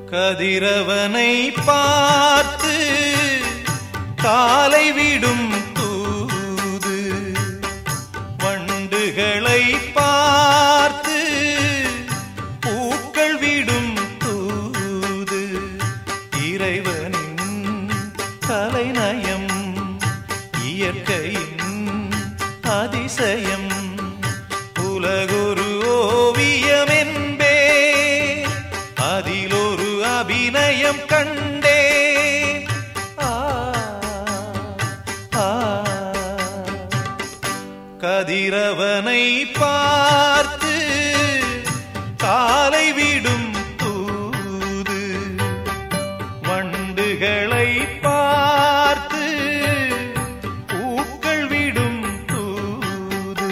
கதிரவனை பார்த்து காலை விடும் தூது வண்டுகளை பார்த்து பூக்கள் விடும் தூது இறைவனின் கலைநயம் இயற்கையின் அதிசயம் உலகொரு ஓவியம் என்பே அதில் ஒரு அபிநயம் கண்டே ஆ, ஆ. கதிரவனை பார்த்து காலை விடும் தூது வண்டுகளை பார்த்து பூக்கள் விடும் தூது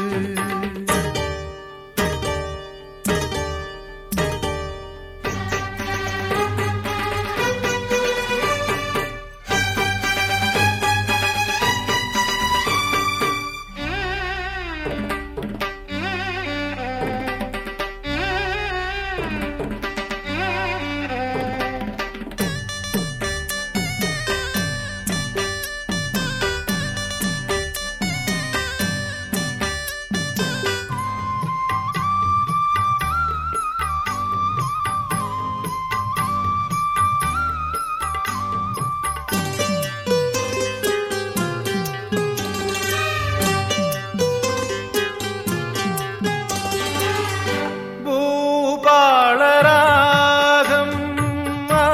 பூபாளராகம் ஆ.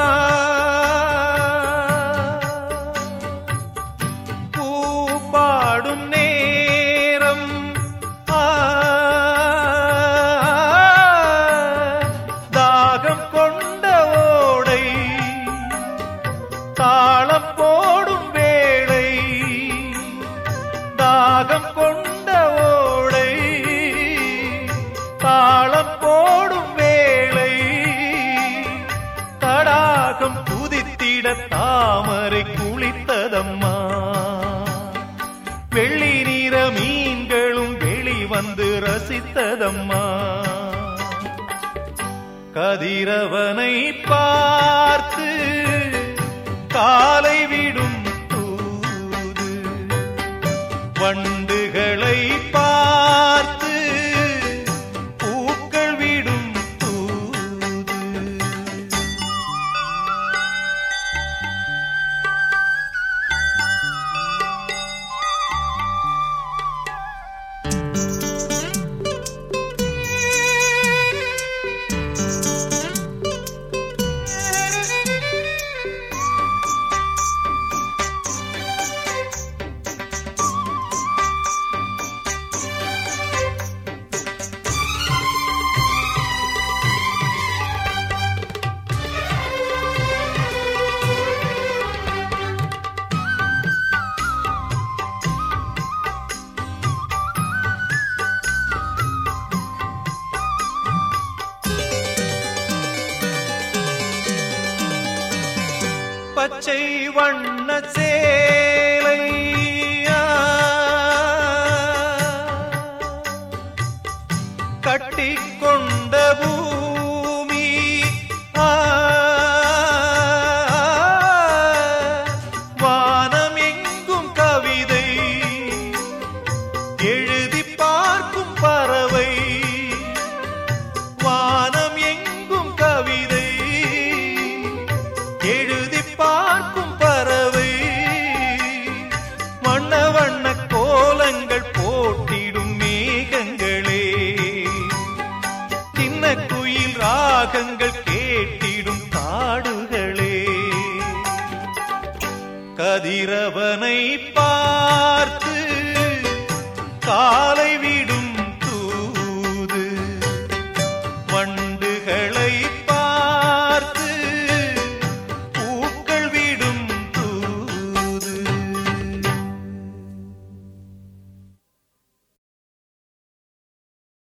பூபாடும் நேரம் ஆ. தாகம் கொண்ட ஓடை தாளம் போடும் வேளை தாகம் கொண்ட ஓடை தாளம் போடும் வேளை தடாகம் புதித்திட தாமரை குளித்ததம்மா வெள்ளி நீர மீன்களும் வெளிவந்து ரசித்ததம்மா கதிரவனை பார்த்து காலை விடும் தூது வண்டுகளை பார்த்து பூக்கள் விடும் தூது பச்சை வண்ண சேலை கட்டிக்கொண்ட பூமி ஆ, வானம் எங்கும் கவிதை எழுதி பார்க்கும் பறவை வானம் எங்கும் கவிதை எழுதி பார்க்கும் பறவை வண்ண வண்ண கோலங்கள் போட்டிடும் மேகங்களே சின்ன குயில் ராகங்கள் கேட்டிடும் காடுகளே கதிரவனை பார்த்து கால